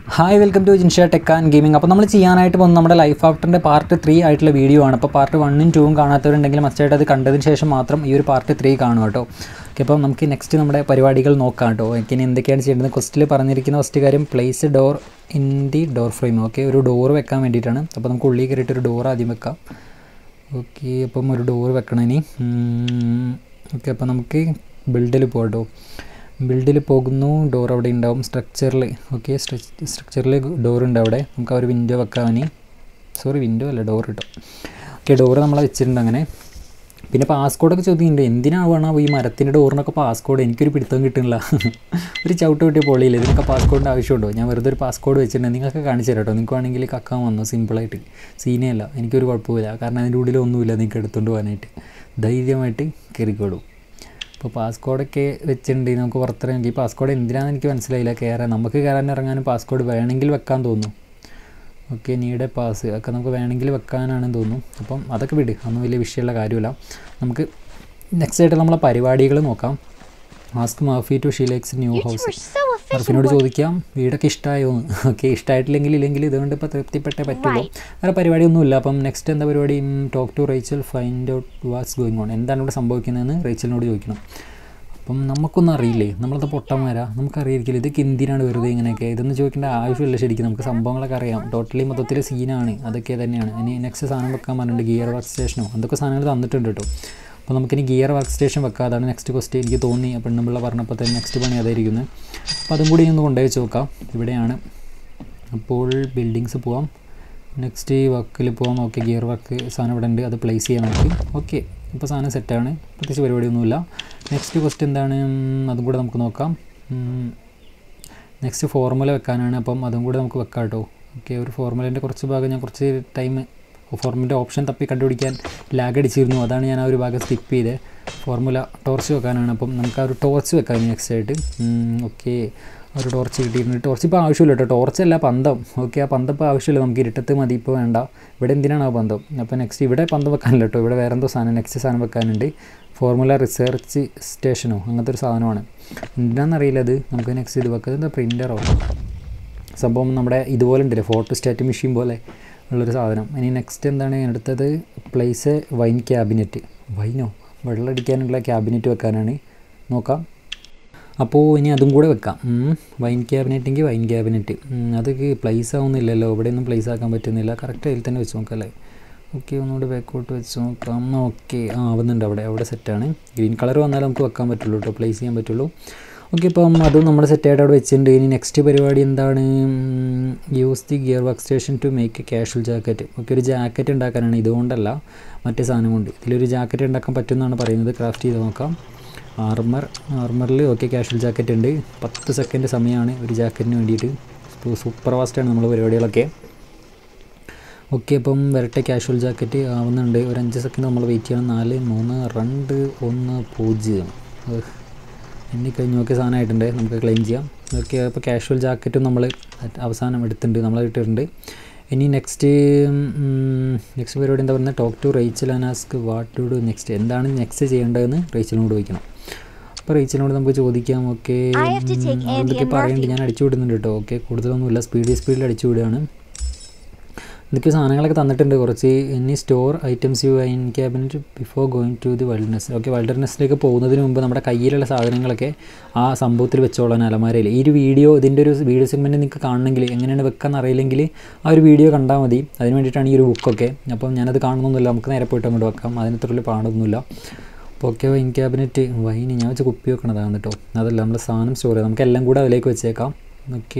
hi welcome to Jinsha tech and gaming അപ്പോൾ നമ്മൾ ചെയ്യാനായിട്ട് പോകുന്നത് നമ്മുടെ ലൈഫ് ആഫ്റ്ററിൻ്റെ പാർട്ട് ത്രീ ആയിട്ടുള്ള വീഡിയോ ആണ് അപ്പോൾ പാർട്ട് വണ്ണും ടൂവും കാണാത്തവരുണ്ടെങ്കിൽ മസ്റ്റായിട്ട് അത് കണ്ടതിന് ശേഷം മാത്രം ഈ ഒരു പാർട്ട് ത്രീ കാണും കേട്ടോ ഓക്കെ അപ്പോൾ നമുക്ക് നെക്സ്റ്റ് നമ്മുടെ പരിപാടികൾ നോക്കാം കേട്ടോ എനിക്ക് ഇനി എന്തൊക്കെയാണ് ചെയ്യേണ്ടത് ക്വസ്റ്റിൽ പറഞ്ഞിരിക്കുന്ന ഫസ്റ്റ് കാര്യം place door in the door frame okay ഒരു ഡോർ വെക്കാൻ വേണ്ടിയിട്ടാണ് അപ്പോൾ നമുക്ക് ഉള്ളിൽ കയറിയിട്ട് ഒരു ഡോർ ആദ്യം വെക്കാം ഓക്കെ അപ്പം ഒരു ഡോർ വെക്കണം ഇനി ഓക്കെ അപ്പോൾ നമുക്ക് ബിൽഡിൽ പോകട്ടോ ബിൽഡിൽ പോകുന്നു ഡോർ അവിടെ ഉണ്ടാവും സ്ട്രക്ചറിൽ ഓക്കെ സ്ട്രക്ചറിൽ ഡോർ ഉണ്ട് അവിടെ നമുക്ക് ആ ഒരു വിൻഡോ വെക്കാം ഇനി സോറി വിൻഡോ അല്ല ഡോർ കിട്ടും ഓക്കെ ഡോർ നമ്മൾ വെച്ചിട്ടുണ്ട് അങ്ങനെ പിന്നെ പാസ്കോഡൊക്കെ ചോദിക്കുന്നുണ്ട് എന്തിനാവണം ഈ മരത്തിൻ്റെ ഡോറിനൊക്കെ പാസ്കോഡ് എനിക്കൊരു പിടുത്തം കിട്ടുന്നില്ല ഒരു ചവിട്ട് കിട്ടിയ പൊളിയില്ല ഇതിനൊക്കെ പാസ്കോഡിൻ്റെ ആവശ്യമുണ്ടോ ഞാൻ വെറുതെ ഒരു പാസ്കോഡ് വെച്ചിട്ടുണ്ട് നിങ്ങൾക്ക് കാണിച്ചു തരാം കേട്ടോ നിങ്ങൾക്ക് വേണമെങ്കിൽ കക്കാൻ വന്നു സിമ്പിളായിട്ട് സീനേ അല്ല എനിക്കൊരു കുഴപ്പമില്ല കാരണം അതിൻ്റെ ഉള്ളിൽ ഒന്നുമില്ല നിങ്ങൾക്ക് എടുത്തുകൊണ്ട് പോകാനായിട്ട് ധൈര്യമായിട്ട് കയറിക്കോളൂ ഇപ്പോൾ പാസ്കോഡൊക്കെ വെച്ചിട്ടുണ്ട് നമുക്ക് പുറത്തിറങ്ങി ഈ പാസ്കോഡ് എന്തിനാണെന്ന് എനിക്ക് മനസ്സിലായില്ല കയറാൻ നമുക്ക് കയറാൻ ഇറങ്ങാനും പാസ്കോഡ് വേണമെങ്കിൽ വെക്കാൻ തോന്നും ഓക്കെ നീടെ പാസ് ഒക്കെ നമുക്ക് വേണമെങ്കിൽ വെക്കാനാണെന്ന് തോന്നുന്നു അപ്പം അതൊക്കെ വിട് ഒന്നും വലിയ വിഷയമുള്ള കാര്യമില്ല നമുക്ക് നെക്സ്റ്റ് ആയിട്ട് നമ്മളെ പരിപാടികൾ നോക്കാം ask Murphy to Sheila's new house മർഫിനോട് ചോദിക്കാം വീടൊക്കെ ഇഷ്ടമായോ എന്ന് ഓക്കെ ഇഷ്ടമായിട്ടില്ലെങ്കിൽ ഇല്ലെങ്കിൽ ഇതുകൊണ്ട് ഇപ്പോൾ തൃപ്തിപ്പെട്ടേ പറ്റുള്ളൂ വേറെ പരിപാടിയൊന്നുമില്ല അപ്പം നെക്സ്റ്റ് എന്താ പരിപാടി talk to Rachel find out what's going on എന്താണ് ഇവിടെ സംഭവിക്കുന്നതെന്ന് റേച്ചലിനോട് ചോദിക്കണം അപ്പം നമുക്കൊന്നും അറിയില്ലേ നമ്മളത് പൊട്ടന്മാരാ നമുക്കറിയായിരിക്കില്ല ഇതൊക്കെ എന്തിനാണ് വെറുതെ ഇങ്ങനെയൊക്കെ ഇതൊന്നും ചോദിക്കേണ്ട ആവശ്യമില്ല ശരിക്കും നമുക്ക് സംഭവങ്ങളൊക്കെ അറിയാം ടോട്ടലി മൊത്തത്തിൽ സീനാണ് അതൊക്കെ തന്നെയാണ് ഇനി നെക്സ്റ്റ് സാധനം വെക്കാൻ പറഞ്ഞിട്ടുണ്ട് ഗിയർ വർക്ക് സ്റ്റേഷനോ അതൊക്കെ സാധനങ്ങൾ തന്നിട്ടുണ്ട് കേട്ടോ അപ്പോൾ നമുക്കിനി ഗിയർ വർക്ക് സ്റ്റേഷൻ വെക്കാം അതാണ് നെക്സ്റ്റ് ക്വസ്റ്റ് എനിക്ക് തോന്നി അപ്പോൾ പെണ്ണുമ്പിള്ള പറഞ്ഞപ്പോൾ തന്നെ നെക്സ്റ്റ് പണി അതായിരിക്കുന്നത് അപ്പോൾ അതും കൂടി ഒന്ന് കൊണ്ടുപോയി വെച്ച് നോക്കാം ഇവിടെയാണ് അപ്പോൾ ബിൽഡിങ്സ് പോവാം നെക്സ്റ്റ് വർക്കിൽ പോവാം ഓക്കെ ഗിയർ വർക്ക് സാധനം ഇവിടെ ഉണ്ട് അത് പ്ലേസ് ചെയ്യാൻ നമുക്ക് ഓക്കെ ഇപ്പോൾ സാധനം സെറ്റാണ് പ്രത്യേകിച്ച് പരിപാടിയൊന്നുമില്ല നെക്സ്റ്റ് ക്വസ്റ്റ് എന്താണ് അതും കൂടെ നമുക്ക് നോക്കാം നെക്സ്റ്റ് ഫോർമുല വെക്കാനാണ് അപ്പം അതും കൂടെ നമുക്ക് വെക്കാം കേട്ടോ ഓക്കെ ഒരു ഫോർമുലേൻ്റെ കുറച്ച് ഭാഗം ഞാൻ കുറച്ച് ടൈം ഫോർമുലൻ്റെ ഓപ്ഷൻ തപ്പി കണ്ടുപിടിക്കാൻ ലാഗ് അടിച്ചിരുന്നു അതാണ് ഞാൻ ആ ഒരു ഭാഗം സ്കിപ്പ് ചെയ്ത് ഫോർമുല ടോർച്ച് വെക്കാനാണ് അപ്പം നമുക്ക് ആ ഒരു ടോർച്ച് വെക്കാം നെക്സ്റ്റ് ആയിട്ട് ഓക്കെ ഒരു ടോർച്ച് കിട്ടിയിരുന്നു ടോർച്ച് ഇപ്പോൾ ആവശ്യമില്ല കേട്ടോ ടോർച്ച് അല്ല പന്തം ഓക്കെ ആ പന്തം ഇപ്പോൾ ആവശ്യമില്ല നമുക്ക് ഇരുട്ടത്ത് മതി ഇപ്പോൾ വേണ്ട ഇവിടെ എന്തിനാണ് ആ പന്തം അപ്പോൾ നെക്സ്റ്റ് ഇവിടെ പന്തം വെക്കാനില്ല കേട്ടോ ഇവിടെ വേറെ എന്തോ സാധനം നെക്സ്റ്റ് സാധനം വെക്കാനുണ്ട് ഫോർമുല റിസർച്ച് സ്റ്റേഷനോ അങ്ങനത്തെ ഒരു സാധനമാണ് എന്തിനാണെന്നറിയില്ല അത് നമുക്ക് നെക്സ്റ്റ് ഇത് വെക്കുന്നത് എന്താ പ്രിൻ്ററോ സംഭവം നമ്മുടെ ഇതുപോലെ ഉണ്ടല്ലേ ഫോട്ടോ സ്റ്റാറ്റ് മെഷീൻ പോലെ ഉള്ളൊരു സാധനം ഇനി നെക്സ്റ്റ് എന്താണ് അടുത്തത് പ്ലേസ് വൈൻ ക്യാബിനറ്റ് വൈനോ വെള്ളമടിക്കാനുള്ള ക്യാബിനറ്റ് വെക്കാനാണ് നോക്കാം അപ്പോൾ ഇനി അതും കൂടെ വെക്കാം വൈൻ ക്യാബിനറ്റെങ്കിൽ വൈൻ ക്യാബിനറ്റ് അതൊക്കെ പ്ലേസ് ആവുന്നില്ലല്ലോ ഇവിടെയൊന്നും പ്ലേസ് ആക്കാൻ പറ്റുന്നില്ല കറക്റ്റ് അതിൽ തന്നെ വെച്ച് നോക്കാം അല്ലേ ഓക്കെ ഒന്നുകൂടി ബാക്കോട്ട് വെച്ച് നോക്കാം ഓക്കെ ആ ആവുന്നുണ്ട് അവിടെ അവിടെ സെറ്റാണ് ഗ്രീൻ കളർ വന്നാലും നമുക്ക് വെക്കാൻ പറ്റുള്ളൂ കേട്ടോ പ്ലേസ് ചെയ്യാൻ പറ്റുള്ളൂ ഓക്കെ ഇപ്പം അതും നമ്മൾ സെറ്റായിട്ട് അവിടെ വെച്ചിട്ടുണ്ട് ഇനി നെക്സ്റ്റ് പരിപാടി എന്താണ് use the gear work station to make a casual jacket okay ഒരു ജാക്കറ്റ് ഉണ്ടാക്കാനാണ് ഇതുകൊണ്ടല്ല മറ്റേ സാധനം കൊണ്ട് ഇതിലൊരു ജാക്കറ്റ് ഉണ്ടാക്കാൻ പറ്റുമെന്നാണ് പറയുന്നത് ക്രാഫ്റ്റ് ചെയ്ത് നോക്കാം ആർമർ ആർമറിൽ ഓക്കെ കാഷ്വൽ ജാക്കറ്റ് ഉണ്ട് പത്ത് സെക്കൻഡ് സമയമാണ് ഒരു ജാക്കറ്റിന് വേണ്ടിയിട്ട് സൂപ്പർ ഫാസ്റ്റാണ് നമ്മൾ പരിപാടികളൊക്കെ ഓക്കെ അപ്പം വരട്ടെ കാഷ്വൽ ജാക്കറ്റ് ആവുന്നുണ്ട് ഒരു അഞ്ച് സെക്കൻഡ് നമ്മൾ വെയിറ്റ് ചെയ്യണം നാല് മൂന്ന് രണ്ട് ഒന്ന് പൂജ്യം എണ്ണി കഴിഞ്ഞ് നോക്കിയ സാധനമായിട്ടുണ്ട് നമുക്ക് ക്ലെയിം ചെയ്യാം ഓക്കെ അപ്പോൾ കാഷ്വൽ ജാക്കറ്റും നമ്മൾ അവസാനം എടുത്തിട്ടുണ്ട് നമ്മൾ ഇട്ടിട്ടുണ്ട് ഇനി നെക്സ്റ്റ് നെക്സ്റ്റ് പരിപാടി എന്താ പറയുന്നത് talk to Rachel and ask what to do next എന്താണ് നെക്സ്റ്റ് ചെയ്യേണ്ടതെന്ന് റേച്ചലിനോട് ചോദിക്കണം അപ്പോൾ റേച്ചലിനോട് നമുക്ക് ചോദിക്കാം ഓക്കെ എന്തൊക്കെ പറയുന്നുണ്ട് ഞാൻ അടിച്ചു വിടുന്നുണ്ട് കേട്ടോ ഓക്കെ കൂടുതലൊന്നുമില്ല സ്പീഡ് സ്പീഡിൽ അടിച്ചു വിടുകയാണ് ഇതൊക്കെ സാധനങ്ങളൊക്കെ തന്നിട്ടുണ്ട് കുറച്ച് ഇനി store items you in cabinet before going to the wilderness okay വൈൽഡർനെസ്സിലേക്ക് പോകുന്നതിന് മുമ്പ് നമ്മുടെ കയ്യിലുള്ള സാധനങ്ങളൊക്കെ ആ സംഭവത്തിൽ വെച്ചോളാൻ അലമാരയിൽ ഈ ഒരു വീഡിയോ ഇതിൻ്റെ ഒരു വീഡിയോ സെഗ്മെൻറ്റ് നിങ്ങൾക്ക് കാണണമെങ്കിൽ എങ്ങനെയാണ് വെക്കാന്ന് അറിയില്ലെങ്കിൽ ആ ഒരു വീഡിയോ കണ്ടാൽ മതി അതിന് വേണ്ടിയിട്ടാണ് ഈ ഒരു ബുക്കൊക്കെ അപ്പം ഞാനത് കാണുന്നൊന്നുമില്ല നമുക്ക് നേരെ പോയിട്ട് അങ്ങോട്ട് വെക്കാം അതിന് അത്ര വലിയ പാടൊന്നുമില്ല അപ്പോൾ ഓക്കെ വൈൻ ക്യാബിനറ്റ് വൈൻ ഞാൻ വെച്ച് കുപ്പി വെക്കണതാണ് കേട്ടോ അതല്ല നമ്മൾ സാധനം സ്റ്റോർ ചെയ്യാം നമുക്ക് എല്ലാം കൂടെ അതിലേക്ക് വെച്ചേക്കാം ഓക്കെ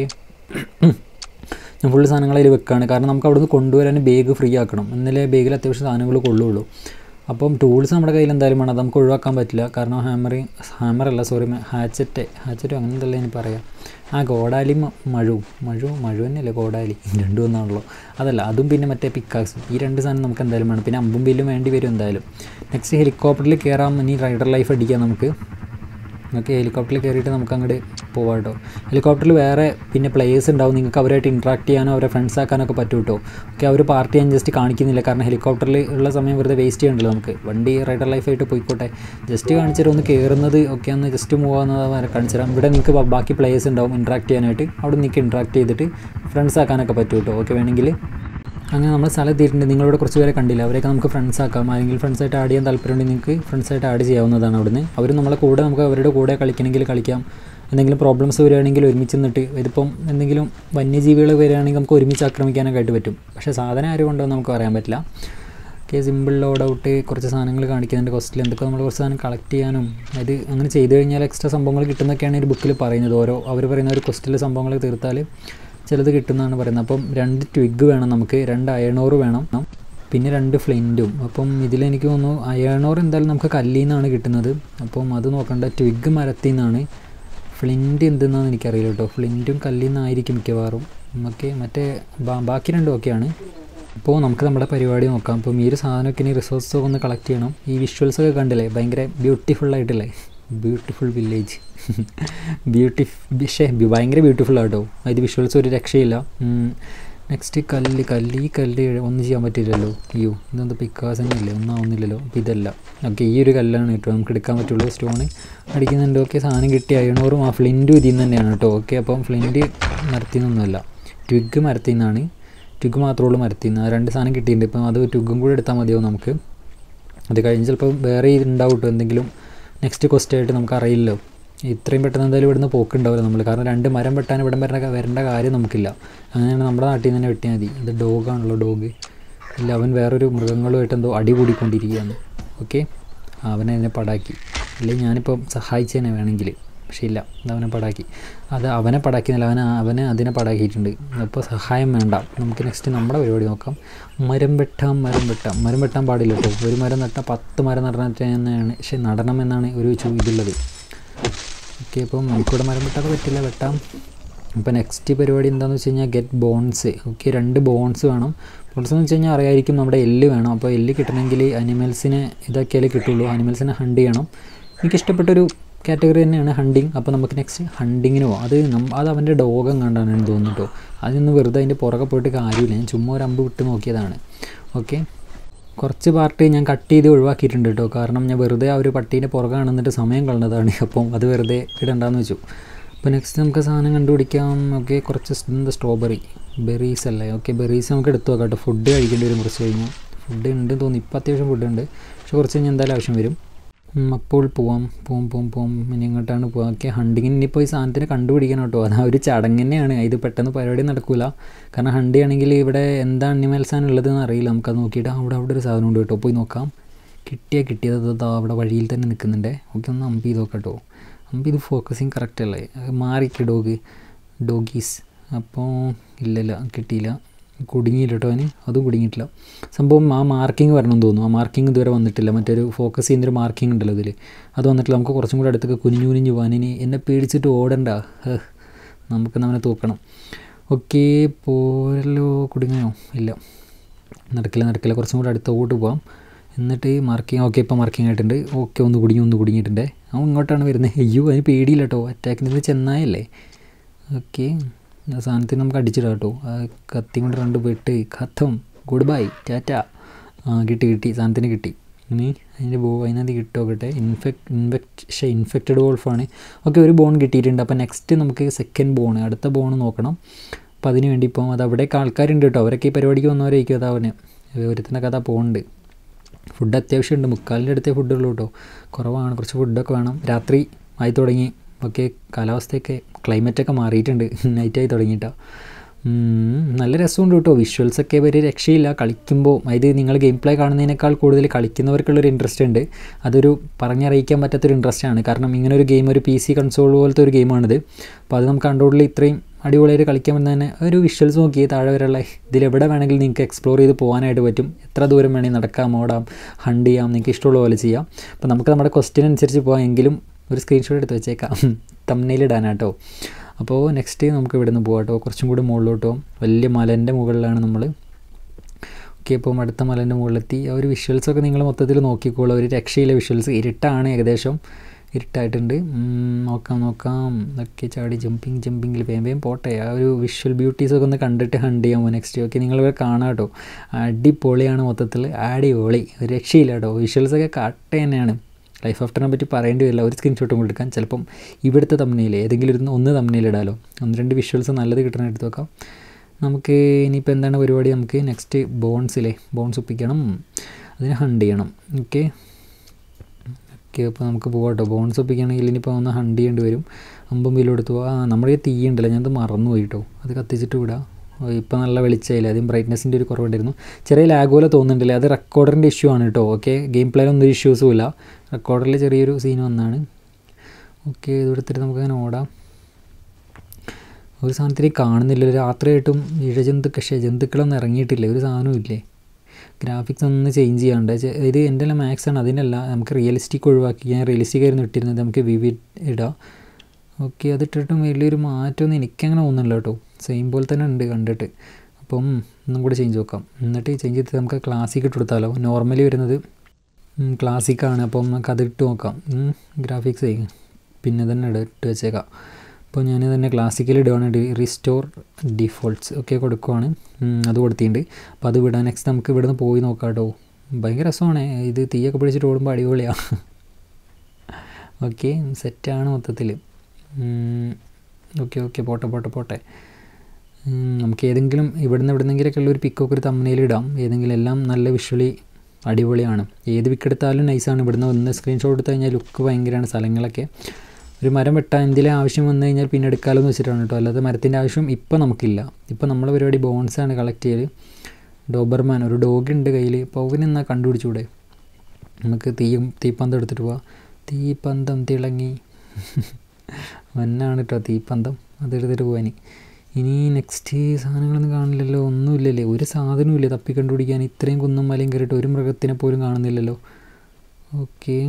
ഞാൻ ഫുള്ള് സാധനങ്ങൾ അതിൽ വെക്കുകയാണ് കാരണം നമുക്ക് അവിടുന്ന് കൊണ്ടുവരാൻ ബാഗ് ഫ്രീ ആക്കണം എന്നാലേ ബാഗിൽ അത്യാവശ്യം സാധനങ്ങൾ കൊള്ളുള്ളൂ അപ്പം ടൂൾസ് നമ്മുടെ കയ്യിൽ എന്തായാലും വേണം അത് നമുക്ക് ഒഴിവാക്കാൻ പറ്റില്ല കാരണം ഹാമറിങ് ഹാമറല്ല സോറി ഹാച്ചറ്റ് ഹാച്ചറ്റ് അങ്ങനെ എന്തല്ലേ ഇനി പറയാം ആ ഗോഡാലി മഴു മഴു മഴു തന്നെയല്ലേ ഗോഡാലി രണ്ടും ഒന്നാണല്ലോ അതല്ല അതും പിന്നെ മറ്റേ പിക്കാക്സും ഈ രണ്ട് സാധനം നമുക്ക് എന്തായാലും വേണം പിന്നെ അമ്പും ബില്ലും വേണ്ടി വരും എന്തായാലും നെക്സ്റ്റ് ഹെലികോപ്റ്ററിൽ കയറാം ഇനി റൈഡർ ലൈഫ് അടിക്കാം നമുക്ക് ഓക്കെ ഹെലികോപ്റ്ററിൽ കയറിയിട്ട് നമുക്ക് അങ്ങോട്ട് പോവാം കേട്ടോ ഹെലികോപ്റ്ററിൽ വേറെ പിന്നെ പ്ലേയേഴ്സ് ഉണ്ടാവും നിങ്ങൾക്ക് അവരായിട്ട് ഇൻട്രാക്ട് ചെയ്യാനോ അവരെ ഫ്രണ്ട്സ് ആക്കാനൊക്കെ പറ്റും കേട്ടോ ഓക്കെ അവർ പാർട്ടി ഞാൻ ജസ്റ്റ് കാണിക്കുന്നില്ല കാരണം ഹെലികോപ്റ്ററിൽ ഉള്ള സമയം വെറുതെ വേസ്റ്റ് ചെയ്യണ്ടല്ലോ നമുക്ക് വണ്ടി റൈഡർ ലൈഫായിട്ട് പോയിക്കോട്ടെ ജസ്റ്റ് കാണിച്ചിട്ട് ഒന്ന് കയറുന്നത് ഒക്കെ ഒന്ന് ജസ്റ്റ് മൂവ് ആവുന്നത് കാണിച്ചു തരാം ഇവിടെ നിങ്ങൾക്ക് ബാക്കി പ്ലേയേഴ്സ് ഉണ്ടാവും ഇൻട്രാക്ട് ചെയ്യാനായിട്ട് അവിടെ നിങ്ങൾക്ക് ഇൻട്രാക്ട് ചെയ്തിട്ട് ഫ്രണ്ട്സ് ആക്കാനൊക്കെ പറ്റും കേട്ടോ ഓക്കെ വേണമെങ്കിൽ അങ്ങനെ നമ്മൾ സ്ഥലം എത്തിയിട്ടുണ്ട് നിങ്ങളിവിടെ കുറച്ച് പേരെ കണ്ടില്ല അവരെയൊക്കെ നമുക്ക് ഫ്രണ്ട്സ് ആക്കാം ആരെങ്കിലും ഫ്രണ്ട്സായിട്ട് ആഡ് ചെയ്യാൻ താല്പര്യമുണ്ടെങ്കിൽ നിങ്ങൾക്ക് ഫ്രണ്ട്സായിട്ട് ആഡ് ചെയ്യാവുന്നതാണ് അവിടുന്ന് അവർ നമ്മളെ കൂടെ നമുക്ക് അവരുടെ കൂടെ കളിക്കണമെങ്കിൽ കളിക്കാം എന്തെങ്കിലും പ്രോബ്ലംസ് വരികയാണെങ്കിൽ ഒരുമിച്ച് നിന്നിട്ട് ഇതിപ്പം എന്തെങ്കിലും വന്യജീവികൾ വരികയാണെങ്കിൽ നമുക്ക് ഒരുമിച്ച് ആക്രമിക്കാനൊക്കെ ആയിട്ട് പറ്റും പക്ഷേ സാധനം ആരും കൊണ്ടോ നമുക്ക് പറയാൻ പറ്റില്ല ഓക്കെ സിമ്പിൾ ലോഡ് ഔട്ട് കുറച്ച് സാധനങ്ങൾ കാണിക്കുന്നുണ്ട് കോസ്റ്റിൽ എന്തൊക്കെ നമ്മൾ കുറച്ച് സാധനം കളക്ട് ചെയ്യാനും അത് അങ്ങനെ ചെയ്ത് കഴിഞ്ഞാൽ എക്സ്ട്രാ സംഭവങ്ങൾ കിട്ടുന്നൊക്കെയാണ് ഒരു ബുക്കിൽ പറയുന്നത് ഓരോ അവർ പറയുന്ന ഒരു ക്വസ്റ്റിലെ സംഭവങ്ങൾ തീർത്താൽ ചിലത് കിട്ടുന്നതാണ് പറയുന്നത് അപ്പം രണ്ട് ട്വിഗ് വേണം നമുക്ക് രണ്ട് അയണോർ വേണം പിന്നെ രണ്ട് ഫ്ലിൻറ്റും അപ്പം ഇതിലെനിക്ക് തോന്നുന്നു അയണോർ എന്തായാലും നമുക്ക് കല്ലിൽ നിന്നാണ് കിട്ടുന്നത് അപ്പം അത് നോക്കണ്ട ട്വിഗ് മരത്തിൽ നിന്നാണ് ഫ്ലിൻറ്റ് എന്തെന്നാന്ന് എനിക്കറിയില്ല കേട്ടോ ഫ്ലിൻറ്റും കല്ലിൽ നിന്നായിരിക്കും മിക്കവാറും ഓക്കെ മറ്റേ ബാക്കി രണ്ടും ഒക്കെയാണ് അപ്പോൾ നമുക്ക് നമ്മുടെ പരിപാടി നോക്കാം അപ്പം ഈ ഒരു സാധനമൊക്കെ ഇനി റിസോഴ്സൊക്കെ ഒന്ന് കളക്ട് ചെയ്യണം ഈ വിഷ്വൽസൊക്കെ കണ്ടില്ലേ ഭയങ്കര ബ്യൂട്ടിഫുൾ ആയിട്ടില്ലേ ബ്യൂട്ടിഫുൾ വില്ലേജ് ബ്യൂട്ടിഫ് ഷേ ഭയങ്കര ബ്യൂട്ടിഫുൾ ആട്ടോ ഇത് വിഷ്വൽസ് ഒരു രക്ഷയില്ല നെക്സ്റ്റ് കല്ല് കല്ല് ഈ കല്ല് ഒന്നും ചെയ്യാൻ പറ്റില്ലല്ലോ അയ്യോ ഇതെന്താ പിക്കാസ് തന്നെ ഇല്ലേ ഒന്നും ആവുന്നില്ലല്ലോ അപ്പോൾ ഇതല്ല ഓക്കെ ഈ ഒരു കല്ലാണ് കേട്ടോ നമുക്ക് എടുക്കാൻ പറ്റുള്ളൂ സ്റ്റോണ് അടിക്കുന്നുണ്ട് ഓക്കെ സാധനം കിട്ടി അയണോറും ആ ഫ്ലിൻറ്റും ഇതിൽ നിന്ന് തന്നെയാണ് കേട്ടോ ഓക്കെ അപ്പം ഫ്ലിൻറ്റ് മരത്തിൽ നിന്നൊന്നുമല്ല ട്വിഗ് മരത്തിൽ നിന്നാണ് ട്വിഗ് മാത്രമേ ഉള്ളൂ മരത്തിൽ നിന്ന് ആ രണ്ട് സാധനം കിട്ടിയിട്ടുണ്ട് ഇപ്പം അത് ട്വിഗും കൂടെ എടുത്താൽ മതിയാവും നമുക്ക് അത് കഴിഞ്ഞ് ചിലപ്പോൾ വേറെ ഉണ്ടാവും കേട്ടോ എന്തെങ്കിലും നെക്സ്റ്റ് ക്വസ്റ്റ് ആയിട്ട് നമുക്ക് അറിയില്ലല്ലോ ഇത്രയും പെട്ടെന്ന് എന്തായാലും ഇവിടുന്ന് പോക്കുണ്ടാവില്ല നമ്മൾ കാരണം രണ്ട് മരം വെട്ടാൻ ഇവിടെ വരേണ്ട വരേണ്ട കാര്യം നമുക്കില്ല അങ്ങനെയാണ് നമ്മുടെ നാട്ടിൽ നിന്ന് തന്നെ വെട്ടിയാൽ മതി ഇത് ഡോഗാണല്ലോ ഡോഗ് ഇല്ല അവൻ വേറൊരു മൃഗങ്ങളുമായിട്ട് എന്തോ അടി കൂടിക്കൊണ്ടിരിക്കുകയാണ് ഓക്കെ അവനെ എന്നെ പടാക്കി അല്ലെങ്കിൽ ഞാനിപ്പം സഹായിച്ചേനെ വേണമെങ്കിൽ പക്ഷേ ഇല്ല അത് അവനെ പടാക്കി അത് അവനെ പടാക്കിയല്ല അവനെ അവനെ അതിനെ പടാക്കിയിട്ടുണ്ട് അപ്പോൾ സഹായം വേണ്ട നമുക്ക് നെക്സ്റ്റ് നമ്മുടെ പരിപാടി നോക്കാം മരം വെട്ടാം മരം വെട്ടാം മരം വെട്ടാൻ പാടില്ല കേട്ടോ ഒരു മരം നട്ടാൽ പത്ത് മരം നടന്നിട്ട് തന്നെയാണ് പക്ഷേ നടണം എന്നാണ് ഒരു ചു ഇതുള്ളത് ഓക്കെ അപ്പം നമുക്കിവിടെ മരം വെട്ടാതെ പറ്റില്ല വെട്ടാം അപ്പോൾ നെക്സ്റ്റ് പരിപാടി എന്താണെന്ന് വെച്ച് കഴിഞ്ഞാൽ ഗെറ്റ് ബോൺസ് ഓക്കെ രണ്ട് ബോൺസ് വേണം ബോൺസ് എന്ന് വെച്ച് കഴിഞ്ഞാൽ അറിയായിരിക്കും നമ്മുടെ എല്ല് വേണം അപ്പോൾ എല്ല് കിട്ടണമെങ്കിൽ അനിമൽസിനെ ഇതാക്കിയാലേ കിട്ടുള്ളൂ അനിമൽസിനെ ഹണ്ട് ചെയ്യണം എനിക്ക് ഇഷ്ടപ്പെട്ടൊരു കാറ്റഗറി തന്നെയാണ് ഹണ്ടിങ് അപ്പോൾ നമുക്ക് നെക്സ്റ്റ് ഹണ്ടിങ്ങിന് പോകാം അത് നം അത് അവൻ്റെ ഡോഗം കണ്ടാണ് എനിക്ക് തോന്നുന്നു കേട്ടോ അതൊന്നും വെറുതെ അതിൻ്റെ പുറകെ പോയിട്ട് കാര്യമില്ല ഞാൻ ചുമ്മാ ഒരു അമ്പ് വിട്ട് നോക്കിയതാണ് ഓക്കെ കുറച്ച് പാർട്ട് ഞാൻ കട്ട് ചെയ്ത് ഒഴിവാക്കിയിട്ടുണ്ട് കേട്ടോ കാരണം ഞാൻ വെറുതെ ആ ഒരു പട്ടീൻ്റെ പുറകെ കാണുന്നിട്ട് സമയം കളഞ്ഞതാണ് അപ്പം അത് വെറുതെ ഇടണ്ടെന്ന് വെച്ചു അപ്പോൾ നെക്സ്റ്റ് നമുക്ക് സാധനം കണ്ടുപിടിക്കാം ഓക്കെ കുറച്ച് എന്താ സ്ട്രോബെറി ബെറീസ് അല്ലേ ഓക്കെ ബെറീസ് നമുക്ക് എടുത്തു നോക്കാം കേട്ടോ ഫുഡ് കഴിക്കേണ്ടി വരും കുറച്ച് കഴിഞ്ഞാൽ ഫുഡ് ഉണ്ട് തോന്നുന്നു ഇപ്പോൾ അത്യാവശ്യം ഫുഡ് ഉണ്ട് പക്ഷെ കുറച്ച് കഴിഞ്ഞാൽ എന്തായാലും ആവശ്യം വരും അപ്പോൾ പോവാം പോവും പോവും പോവും ഇനി എങ്ങോട്ടാണ് പോവാം ഓക്കെ ഹണ്ടിങ്ങിന് ഇനിയിപ്പോൾ ഈ സാധനത്തിന് കണ്ടുപിടിക്കണം കേട്ടോ അത് ആ ഒരു ചടങ്ങ് തന്നെയാണ് ഇത് പെട്ടെന്ന് പരിപാടി നടക്കില്ല കാരണം ഹണ്ട് ചെയ്യണമെങ്കിൽ ഇവിടെ എന്താ അനിമൽസാണ് ഉള്ളതെന്ന് അറിയില്ല നമുക്കത് നോക്കിയിട്ട് അവിടെ അവിടെ ഒരു സാധനം ഉണ്ട് കേട്ടോ പോയി നോക്കാം കിട്ടിയാൽ കിട്ടിയത് അത് അവിടെ വഴിയിൽ തന്നെ നിൽക്കുന്നുണ്ട് ഓക്കെ ഒന്ന് അമ്പ് ചെയ്ത് നോക്കാം കേട്ടോ അമ്പ് ഇത് ഫോക്കസിങ് കറക്റ്റ് അല്ലേ മാറിക്ക് ഡോഗ് ഡോഗീസ് അപ്പോൾ ഇല്ലല്ല കിട്ടിയില്ല കുടുങ്ങിയില്ല കേട്ടോ അവന് അതും കുടുങ്ങിയിട്ടില്ല സംഭവം ആ മാർക്കിംഗ് വരണം തോന്നുന്നു ആ മാർക്കിംഗ് ഇതുവരെ വന്നിട്ടില്ല മറ്റൊരു ഫോക്കസ് ചെയ്യുന്നൊരു മാർക്കിംഗ് ഉണ്ടല്ലോ ഇതിൽ അത് വന്നിട്ടില്ല നമുക്ക് കുറച്ചും കൂടെ അടുത്തൊക്കെ കുനിഞ്ഞു കുനിഞ്ഞു പോകാൻ ഇനി എന്നെ പേടിച്ചിട്ട് ഓടണ്ട നമുക്ക് അവനെ തൂക്കണം ഓക്കെ പോരല്ലോ കുടുങ്ങിയോ ഇല്ല നടക്കില്ല നടക്കില്ല കുറച്ചും കൂടെ അടുത്തോട്ട് പോകാം എന്നിട്ട് മാർക്കിങ് ഓക്കെ ഇപ്പോൾ മാർക്കിംഗ് ആയിട്ടുണ്ട് ഓക്കെ ഒന്ന് കുടുങ്ങി ഒന്ന് കുടുങ്ങിയിട്ടുണ്ട് അവൻ ഇങ്ങോട്ടാണ് വരുന്നത് അയ്യോ അതിന് പേടിയില്ല കേട്ടോ അറ്റാക്കിന് ഇത് ചെന്നായല്ലേ ഓക്കെ ആ സാധനത്തിന് നമുക്ക് അടിച്ചിടാം കേട്ടോ ആ കത്തി കൊണ്ട് രണ്ട് വെട്ട് കത്തം ഗുഡ് ബൈ ടാറ്റ ആ കിട്ടി കിട്ടി സാധനത്തിന് കിട്ടി ഇനി അതിൻ്റെ ബോ അതിനകത്ത് കിട്ടുമോക്കട്ടെ ഇൻഫെക്ട് ഇൻഫെക്ട് പക്ഷേ ഇൻഫെക്റ്റഡ് വോൾഫാണ് ഓക്കെ ഒരു ബോൺ കിട്ടിയിട്ടുണ്ട് അപ്പോൾ നെക്സ്റ്റ് നമുക്ക് സെക്കൻഡ് ബോൺ അടുത്ത ബോൺ നോക്കണം അപ്പോൾ അതിന് വേണ്ടി ഇപ്പം അത് അവിടേക്ക് ആൾക്കാരുണ്ട് കേട്ടോ അവരൊക്കെ ഈ പരിപാടിക്ക് വന്നവരായിരിക്കും അതാ അവന് ഒരുത്തിൻ്റെ കഥ പോകുന്നുണ്ട് ഫുഡ് അത്യാവശ്യമുണ്ട് മുക്കാലിൻ്റെ അടുത്തേ ഫുഡുള്ളൂ കേട്ടോ കുറവാണ് കുറച്ച് ഫുഡൊക്കെ വേണം രാത്രി ആയി തുടങ്ങി ഓക്കെ കാലാവസ്ഥയൊക്കെ ക്ലൈമറ്റൊക്കെ മാറിയിട്ടുണ്ട് നൈറ്റായി തുടങ്ങിയിട്ടാ നല്ല രസമുണ്ട് കേട്ടോ വിഷ്വൽസൊക്കെ ഒരു രക്ഷയില്ല കളിക്കുമ്പോൾ അതായത് നിങ്ങൾ ഗെയിം പ്ലേ കാണുന്നതിനേക്കാൾ കൂടുതൽ കളിക്കുന്നവർക്കുള്ളൊരു ഇൻട്രസ്റ്റ് ഉണ്ട് അതൊരു പറഞ്ഞറിയിക്കാൻ പറ്റാത്തൊരു ഇൻട്രസ്റ്റ് ആണ് കാരണം ഇങ്ങനെ ഒരു ഗെയിം ഒരു പി സി കൺസോൾ പോലത്തെ ഒരു ഗെയിമാണിത് അപ്പോൾ അത് നമുക്ക് കൺട്രോളിൽ ഇത്രയും അടിപൊളിയായിട്ട് കളിക്കാൻ പറ്റുന്ന തന്നെ ഒരു വിഷ്വൽസ് നോക്കി താഴെ വരെയുള്ള ഇതിലെവിടെ വേണമെങ്കിലും നിങ്ങൾക്ക് എക്സ്പ്ലോർ ചെയ്ത് പോകാനായിട്ട് പറ്റും എത്ര ദൂരം വേണമെങ്കിൽ നടക്കാം ഓടാം ഹണ്ട് ചെയ്യാം നിങ്ങൾക്ക് ഇഷ്ടമുള്ള പോലെ ചെയ്യാം അപ്പോൾ നമുക്ക് നമ്മുടെ ക്വസ്റ്റ്യൻ അനുസരിച്ച് പോകാം എങ്കിലും ഒരു സ്ക്രീൻഷോട്ട് എടുത്ത് വെച്ചേക്കാം തമ്മനയിൽ ഇടാനാട്ടോ അപ്പോൾ നെക്സ്റ്റ് നമുക്ക് ഇവിടെ നിന്ന് പോകാം കേട്ടോ കുറച്ചും കൂടി മുകളിലോട്ടോ വലിയ മലേൻ്റെ മുകളിലാണ് നമ്മൾ ഓക്കെ ഇപ്പം അടുത്ത മലേൻ്റെ മുകളിലെത്തി ആ ഒരു വിഷ്വൽസൊക്കെ നിങ്ങൾ മൊത്തത്തിൽ നോക്കിക്കോളൂ ഒരു രക്ഷയിലെ വിഷ്വൽസ് ഇരുട്ടാണ് ഏകദേശം ഇരുട്ടായിട്ടുണ്ട് നോക്കാം നോക്കാം ഒക്കെ ചാടി ജമ്പിങ് ജമ്പിങ്ങിൽ വേം വേം പോട്ടെ ആ ഒരു വിഷ്വൽ ബ്യൂട്ടീസൊക്കെ ഒന്ന് കണ്ടിട്ട് ഹണ്ട് ചെയ്യാമോ നെക്സ്റ്റ് ഓക്കെ നിങ്ങൾ കാണാം കേട്ടോ അടിപൊളിയാണ് മൊത്തത്തിൽ അടിപൊളി ഒരു രക്ഷയില്ല കേട്ടോ വിഷ്വൽസൊക്കെ കട്ട തന്നെയാണ് ലൈഫ് ആഫ്റ്ററിനെ പറ്റി പറയേണ്ടി വരില്ല ഒരു സ്ക്രീൻഷോട്ടും കൊടുക്കാൻ ചിലപ്പം ഇവിടുത്തെ തമ്മിൽ ഏതെങ്കിലും ഒരു ഒന്ന് തമ്മിൽ ഇടാലോ ഒന്ന് രണ്ട് വിഷ്വൽസ് നല്ലത് കിട്ടണ എടുത്ത് നോക്കാം നമുക്ക് ഇനിയിപ്പോൾ എന്താണ് പരിപാടി നമുക്ക് നെക്സ്റ്റ് ബോൺസിലെ ബോൺസ് ഒപ്പിക്കണം അതിനെ ഹണ്ട് ചെയ്യണം ഓക്കെ ഓക്കെ അപ്പോൾ നമുക്ക് പോകാം കേട്ടോ ബോൺസ് ഒപ്പിക്കുകയാണെങ്കിൽ ഇനിയിപ്പോൾ ഒന്ന് ഹണ്ട് ചെയ്യേണ്ടി വരും അമ്പും വീലും എടുത്തു ആ നമ്മുടെ തീ ഉണ്ടല്ലോ ഞാനത് മറന്നു പോയി കേട്ടോ അത് കത്തിച്ചിട്ട് വിടാം ഇപ്പോൾ നല്ല വെളിച്ചമായില്ല ആദ്യം ബ്രൈറ്റ്നസിൻ്റെ ഒരു കുറവുണ്ടായിരുന്നു ചെറിയ ലാഗ് പോലെ തോന്നുന്നുണ്ടല്ലേ അത് റെക്കോർഡറിൻ്റെ ഇഷ്യൂ ആണ് കേട്ടോ ഓക്കെ ഗെയിം പ്ലേയിലൊന്നും ഇഷ്യൂസും ഇല്ല റെക്കോർഡറിൽ ചെറിയൊരു സീൻ വന്നാണ് ഓക്കെ ഇത് എടുത്തിട്ട് നമുക്കങ്ങനെ ഓടാം ഒരു സാധനത്തിൽ കാണുന്നില്ല രാത്രിയായിട്ടും ഇഴജന്തുക്കൾ പക്ഷേ ജന്തുക്കളൊന്നും ഇറങ്ങിയിട്ടില്ല ഒരു സാധനവും ഇല്ലേ ഗ്രാഫിക്സ് ഒന്ന് ചേഞ്ച് ചെയ്യാണ്ട് ഇത് എൻ്റെ എല്ലാം മാക്സ് ആണ് അതിനല്ല നമുക്ക് റിയലിസ്റ്റിക് ഒഴിവാക്കി ഞാൻ റിയലിസ്റ്റിക് ആയിരുന്നു ഇട്ടിരുന്നത് നമുക്ക് വിവിഡ് ഇടാം ഓക്കെ അതിട്ടിട്ടും വലിയൊരു മാറ്റമൊന്നും എനിക്കങ്ങനെ തോന്നുന്നില്ല കേട്ടോ സെയിം പോലെ തന്നെ ഉണ്ട് കണ്ടിട്ട് അപ്പം ഒന്നും കൂടെ ചേഞ്ച് നോക്കാം എന്നിട്ട് ചേഞ്ച് ചെയ്തിട്ട് നമുക്ക് ക്ലാസിക് ഇട്ട് കൊടുത്താലോ നോർമലി വരുന്നത് ക്ലാസിക്കാണ് അപ്പം നമുക്ക് അത് ഇട്ട് നോക്കാം ഗ്രാഫിക്സ് പിന്നെ തന്നെ ഇട്ട് വെച്ചേക്കാം അപ്പോൾ ഞാൻ തന്നെ ക്ലാസിക്കൽ ഇടുകയാണ് റിസ്റ്റോർ ഡിഫോൾട്ട്സ് ഒക്കെ കൊടുക്കുവാണ് അത് കൊടുത്തിട്ടുണ്ട് അപ്പോൾ അത് വിടാൻ നെക്സ്റ്റ് നമുക്ക് ഇവിടുന്ന് പോയി നോക്കാം കേട്ടോ ഭയങ്കര രസമാണ് ഇത് തീയൊക്കെ പിടിച്ചിട്ട് ഓടുമ്പോൾ അടിപൊളിയാണ് ഓക്കെ സെറ്റാണ് മൊത്തത്തിൽ ഓക്കെ ഓക്കെ പോട്ടെ പോട്ടെ പോട്ടെ നമുക്ക് ഏതെങ്കിലും ഇവിടുന്ന് എവിടുന്നെങ്കിലൊക്കെ ഉള്ള ഒരു പിക്കൊക്കെ ഒരു തമ്മനയിൽ ഇടാം ഏതെങ്കിലും എല്ലാം നല്ല വിഷ്വലി അടിപൊളിയാണ് ഏത് പിക്ക് എടുത്താലും നൈസാണ് ഇവിടുന്ന് ഒന്ന് സ്ക്രീൻഷോട്ട് എടുത്തു കഴിഞ്ഞാൽ ലുക്ക് ഭയങ്കരമാണ് സ്ഥലങ്ങളൊക്കെ ഒരു മരം വെട്ടാൻ എന്തെങ്കിലും ആവശ്യം വന്നു കഴിഞ്ഞാൽ പിന്നെ എടുക്കാമല്ലോ എന്ന് വെച്ചിട്ടാണ് കേട്ടോ അല്ലാതെ മരത്തിൻ്റെ ആവശ്യം ഇപ്പോൾ നമുക്കില്ല ഇപ്പോൾ നമ്മളെ പരിപാടി ബോൺസാണ് കളക്ട് ചെയ്ത് ഡോബർമാൻ ഒരു ഡോഗ് ഉണ്ട് കയ്യിൽ അപ്പോൾ അവനെന്നാ കണ്ടുപിടിച്ചൂടെ നമുക്ക് തീയും തീപ്പന്തം എടുത്തിട്ട് പോവാം തീപ്പന്തം തിളങ്ങി വന്നാണ് കേട്ടോ തീപ്പന്തം അതെടുത്തിട്ട് പോവാൻ ഇനി നെക്സ്റ്റ് സാധനങ്ങളൊന്നും കാണില്ലല്ലോ ഒന്നുമില്ലല്ലേ ഒരു സാധനവും തപ്പി കണ്ടുപിടിക്കാൻ ഇത്രയും കുന്നും മലയും കയറിയിട്ട് ഒരു മൃഗത്തിനെ പോലും കാണുന്നില്ലല്ലോ ഓക്കെ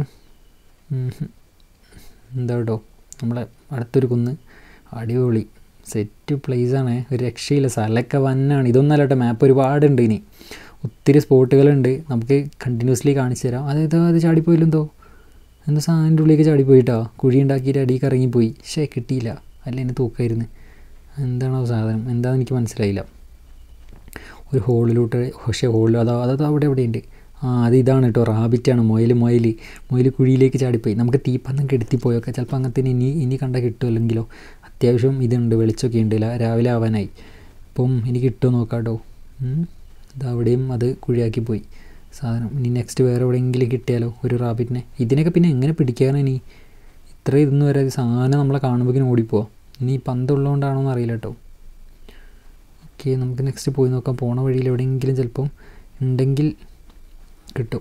എന്താ കേട്ടോ നമ്മളെ അടുത്തൊരു കുന്ന് അടിപൊളി സെറ്റ് പ്ലേസാണ് ഒരു രക്ഷയില്ല സ്ഥലമൊക്കെ വന്നാണ് ഇതൊന്നല്ല കേട്ടോ മാപ്പ് ഒരുപാടുണ്ട് ഇനി ഒത്തിരി സ്പോട്ടുകളുണ്ട് നമുക്ക് കണ്ടിന്യൂസ്ലി കാണിച്ചു തരാം അതായത് അത് ചാടിപ്പോയില്ലെന്തോ എന്തോ സാധനത്തിൻ്റെ ഉള്ളിലേക്ക് ചാടിപ്പോയിട്ടോ കുഴി ഉണ്ടാക്കിയിട്ട് അടിയിൽ ഇറങ്ങിപ്പോയി പക്ഷേ കിട്ടിയില്ല അല്ല എന്നെ തൂക്കായിരുന്നു എന്താണോ സാധനം എന്താണെന്ന് എനിക്ക് മനസ്സിലായില്ല ഒരു ഹോളിലോട്ട് പക്ഷേ ഹോളിൽ അതാ അതത് അവിടെ എവിടെയുണ്ട് ആ അത് ഇതാണ് കേട്ടോ റാബിറ്റാണ് മൊയിൽ മൊയിൽ മൊയിൽ കുഴിയിലേക്ക് ചാടിപ്പോയി നമുക്ക് തീപ്പന്തം കെടുത്തിപ്പോയൊക്കെ ചിലപ്പോൾ അങ്ങനത്തെ ഇനി ഇനി കണ്ട കിട്ടുമല്ലെങ്കിലോ അത്യാവശ്യം ഇതുണ്ട് വെളിച്ചമൊക്കെ ഉണ്ട് രാവിലെ ആവാനായി അപ്പം എനിക്ക് കിട്ടുമോ നോക്കാം കേട്ടോ ഇതവിടെയും അത് കുഴിയാക്കി പോയി സാധനം ഇനി നെക്സ്റ്റ് വേറെ എവിടെയെങ്കിലും കിട്ടിയാലോ ഒരു റാബിറ്റിനെ ഇതിനൊക്കെ പിന്നെ എങ്ങനെ പിടിക്കാനാണ് ഇനി ഇത്ര ഇതൊന്നും വരാതെ സാധനം നമ്മളെ കാണുമ്പോഴേക്കും ഓടിപ്പോവാം ഇനി പന്തുള്ളതുകൊണ്ടാണോ എന്ന് അറിയില്ല കേട്ടോ ഓക്കെ നമുക്ക് നെക്സ്റ്റ് പോയി നോക്കാം പോണ വഴിയിൽ എവിടെയെങ്കിലും ചിലപ്പം ഉണ്ടെങ്കിൽ കിട്ടും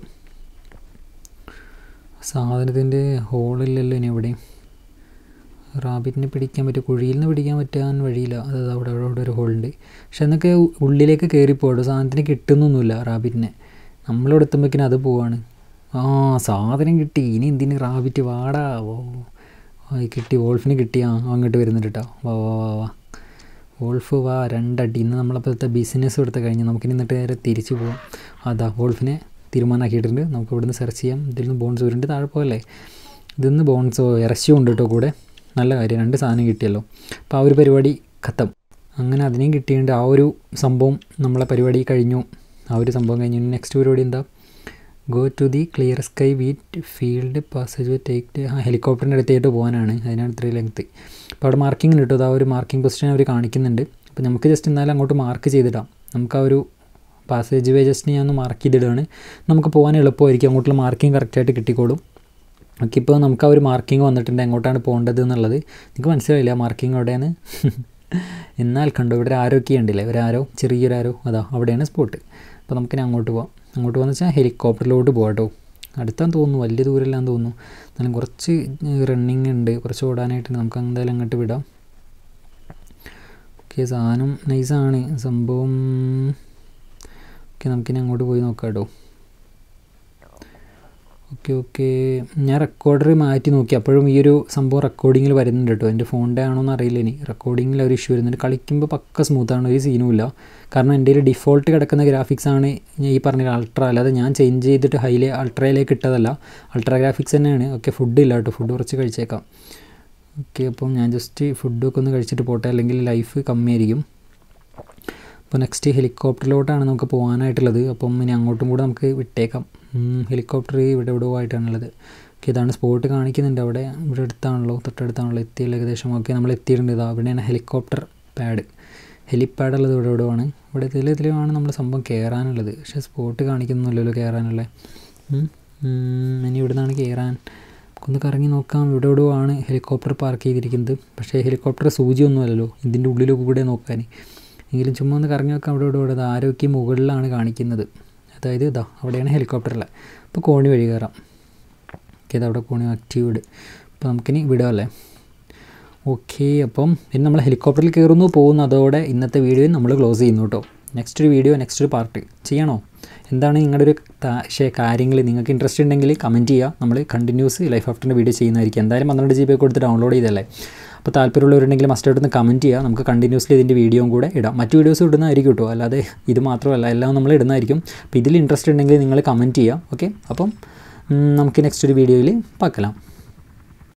സാധനത്തിൻ്റെ ഹോളില്ലല്ലോ ഇനി എവിടെയും റാബിറ്റിനെ പിടിക്കാൻ പറ്റും കുഴിയിൽ നിന്ന് പിടിക്കാൻ പറ്റാൻ വഴിയില്ല അതായത് അവിടെ അവിടെ അവിടെ ഒരു ഹോളുണ്ട് പക്ഷെ എന്നൊക്കെ ഉള്ളിലേക്ക് കയറിപ്പോടും സാധനത്തിന് കിട്ടുന്നൊന്നുമില്ല റാബിറ്റിനെ നമ്മളെടുത്തുമ്പോഴേക്കിനും അത് പോവാണ് ആ സാധനം കിട്ടി ഇനി എന്തിന് റാബിറ്റ് വാടാ ഓ കിട്ടി വോൾഫിന് കിട്ടി ആ അങ്ങോട്ട് വരുന്നുണ്ട് കേട്ടോ വാ വാ വാ വാ വോൾഫ് വാ രണ്ടടി ഇന്ന് നമ്മളപ്പോഴത്തെ ബിസിനസ് എടുത്ത് കഴിഞ്ഞ് നമുക്കിനി എന്നിട്ട് നേരെ തിരിച്ചു പോവാം അതാ വോൾഫിനെ തീരുമാനമാക്കിയിട്ടുണ്ട് നമുക്ക് ഇവിടുന്ന് സെർച്ച് ചെയ്യാം ഇതിൽ നിന്ന് ബോൺസ് വരുന്നുണ്ട് താഴെ പോകല്ലേ ഇതിന്ന് ബോൺസോ ഇറച്ചിയും ഉണ്ട് കേട്ടോ കൂടെ നല്ല കാര്യം രണ്ട് സാധനം കിട്ടിയല്ലോ അപ്പോൾ ആ ഒരു പരിപാടി ഖത്തം അങ്ങനെ അതിനെയും കിട്ടിയിട്ടുണ്ട് ആ ഒരു സംഭവം നമ്മളെ പരിപാടി കഴിഞ്ഞു ആ ഒരു സംഭവം കഴിഞ്ഞു നെക്സ്റ്റ് പരിപാടി എന്താ go to the clear sky wheat field passage take ഹെലികോപ്റ്ററിൻ്റെ അടുത്തായിട്ട് പോകാനാണ് അതിനാണ് ഇത്രയും ലെങ്ത്ത് അപ്പോൾ അവിടെ മാർക്കിംഗ് ഉണ്ട് കേട്ടോ ആ ഒരു മാർക്കിംഗ് പൊസിഷൻ അവർ കാണിക്കുന്നുണ്ട് അപ്പോൾ നമുക്ക് ജസ്റ്റ് എന്നാലും അങ്ങോട്ട് മാർക്ക് ചെയ്തിടാം നമുക്ക് ആ ഒരു പാസേജ് വേ ജസ്റ്റ് ഞാൻ ഒന്ന് മാർക്ക് ചെയ്തിടുകയാണ് നമുക്ക് പോകാൻ എളുപ്പമായിരിക്കും അങ്ങോട്ടുള്ള മാർക്കിംഗ് കറക്റ്റായിട്ട് കിട്ടിക്കോളും ഓക്കെ ഇപ്പോൾ നമുക്ക് ആ ഒരു മാർക്കിംഗ് വന്നിട്ടുണ്ട് എങ്ങോട്ടാണ് പോകേണ്ടത് എന്നുള്ളത് നിങ്ങൾക്ക് മനസ്സിലായില്ല മാർക്കിംഗ് എവിടെയാണ് എന്നാൽ കണ്ടോ ഇവിടെ ആരൊക്കെ ഉണ്ടല്ലേ ഒരു ആരോ ചെറിയൊരു ആരോ അതാ അവിടെയാണ് സ്പോട്ട് അപ്പോൾ നമുക്കിനി അങ്ങോട്ട് പോവാം അങ്ങോട്ട് പോകുന്ന വെച്ചാൽ ഹെലികോപ്റ്ററിലോട്ട് പോകാം കേട്ടോ അടുത്താന്ന് തോന്നുന്നു വലിയ ദൂരമില്ലാന്ന് തോന്നുന്നു എന്നാലും കുറച്ച് റണ്ണിങ് ഉണ്ട് കുറച്ച് ഓടാനായിട്ടുണ്ട് നമുക്ക് എന്തായാലും അങ്ങോട്ട് വിടാം ഓക്കെ സാധനം നൈസാണ് സംഭവം ഓക്കെ നമുക്കിനി അങ്ങോട്ട് പോയി നോക്കാം കേട്ടോ ഓക്കെ ഓക്കെ ഞാൻ റെക്കോർഡർ മാറ്റി നോക്കി അപ്പോഴും ഈ ഒരു സംഭവം റെക്കോർഡിങ്ങിൽ വരുന്നുണ്ട് കേട്ടോ എൻ്റെ ഫോണിൻ്റെ ആണോ എന്ന് അറിയില്ല ഇനി റെക്കോർഡിങ്ങിൽ ഒരു ഇഷ്യൂ വരുന്നുണ്ട് കളിക്കുമ്പോൾ പക്ക സ്മൂത്താണ് ഒരു സീനും ഇല്ല കാരണം എൻ്റെ ഒരു ഡിഫോൾട്ട് കിടക്കുന്ന ഗ്രാഫിക്സ് ആണ് ഞാൻ ഈ പറഞ്ഞ അൾട്ര അല്ലാതെ ഞാൻ ചേഞ്ച് ചെയ്തിട്ട് ഹൈലേ അൾട്രയിലേക്ക് ഇട്ടതല്ല അൾട്ര ഗ്രാഫിക്സ് തന്നെയാണ് ഓക്കെ ഫുഡ് ഇല്ല കേട്ടോ ഫുഡ് കുറച്ച് കഴിച്ചേക്കാം ഓക്കെ അപ്പം ഞാൻ ജസ്റ്റ് ഫുഡൊക്കെ ഒന്ന് കഴിച്ചിട്ട് പോട്ടെ അല്ലെങ്കിൽ ലൈഫ് കമ്മിയായിരിക്കും അപ്പോൾ നെക്സ്റ്റ് ഹെലികോപ്റ്ററിലോട്ടാണ് നമുക്ക് പോകാനായിട്ടുള്ളത് അപ്പം ഇനി അങ്ങോട്ടും കൂടെ നമുക്ക് വിട്ടേക്കാം ഹെലികോപ്റ്റർ ഇവിടെ ഇവിടെ ആയിട്ടാണുള്ളത് ഓക്കെ ഇതാണ് സ്പോട്ട് കാണിക്കുന്നുണ്ട് അവിടെ ഇവിടെ അടുത്താണല്ലോ തൊട്ടടുത്താണല്ലോ എത്തിയല്ലോ ഏകദേശം ഓക്കെ നമ്മൾ എത്തിയിട്ടുണ്ട് ഇതാ ഇവിടെയാണ് ഹെലികോപ്റ്റർ പാഡ് ഹെലിപ്പാഡ് ഉള്ളത് ഇവിടെ ഇവിടെ ആണ് ഇവിടെ ഇതിൽ ഇതിലുമാണ് നമ്മൾ സംഭവം കയറാനുള്ളത് പക്ഷേ സ്പോട്ട് കാണിക്കുന്നില്ലല്ലോ കയറാനുള്ളത് ഇനി ഇവിടെ നിന്നാണ് കയറാൻ ഒന്ന് കറങ്ങി നോക്കാം ഇവിടെ ഇവിടെ ആണ് ഹെലികോപ്റ്റർ പാർക്ക് ചെയ്തിരിക്കുന്നത് പക്ഷേ ഹെലികോപ്റ്റർ സൂചിയൊന്നുമല്ലല്ലോ ഇതിൻ്റെ ഉള്ളിലൊക്കെ കൂടെ നോക്കാൻ എങ്കിലും ചുമ്മാ ഒന്ന് കറങ്ങി നോക്കാം അവിടെ ഇവിടെ ഇവിടെ ആരോഗ്യ മുകളിലാണ് കാണിക്കുന്നത് അതായത് ഇതാ അവിടെയാണ് ഹെലികോപ്റ്ററിലെ അപ്പോൾ കോണി വഴി കയറാം ഓക്കെ അവിടെ കോണി ആക്റ്റീവ്ഡ് അപ്പോൾ നമുക്കിനി വിടാമല്ലേ ഓക്കെ അപ്പം പിന്നെ നമ്മൾ ഹെലികോപ്റ്ററിൽ കയറുന്നു പോകുന്നു അതോടെ ഇന്നത്തെ വീഡിയോ നമ്മൾ ക്ലോസ് ചെയ്യുന്നു കേട്ടോ നെക്സ്റ്റ് ഒരു വീഡിയോ നെക്സ്റ്റ് ഒരു പാർട്ട് ചെയ്യണോ എന്താണ് നിങ്ങളുടെ ഒരു കാര്യങ്ങൾ നിങ്ങൾക്ക് ഇൻട്രസ്റ്റ് ഉണ്ടെങ്കിൽ കമൻറ്റ് ചെയ്യുക നമ്മൾ കണ്ടിന്യൂസ് ലൈഫ് ആഫ്റ്ററിൻ്റെ വീഡിയോ ചെയ്യുന്നതായിരിക്കും എന്തായാലും പന്ത്രണ്ട് ജി ബി കൊടുത്ത് ഡൗൺലോഡ് ചെയ്തല്ലേ അപ്പോൾ താല്പര്യമുള്ളവരുണ്ടെങ്കിൽ മസ്റ്റായിട്ട് ഒന്ന് കമൻറ്റ് ചെയ്യുക നമുക്ക് കണ്ടിന്യൂസ്ലി ഇതിൻ്റെ വീഡിയോയും കൂടെ ഇടാം മറ്റു വീഡിയോസ് ഇടുന്നതായിരിക്കും കേട്ടോ അല്ലാതെ ഇത് മാത്രമല്ല എല്ലാം നമ്മൾ ഇടുന്നതായിരിക്കും അപ്പോൾ ഇതിൽ ഇൻട്രസ്റ്റ് ഉണ്ടെങ്കിൽ നിങ്ങൾ കമൻറ്റ് ചെയ്യുക ഓക്കെ അപ്പം നമുക്ക് നെക്സ്റ്റ് ഒരു വീഡിയോയിൽ പാക്കലാം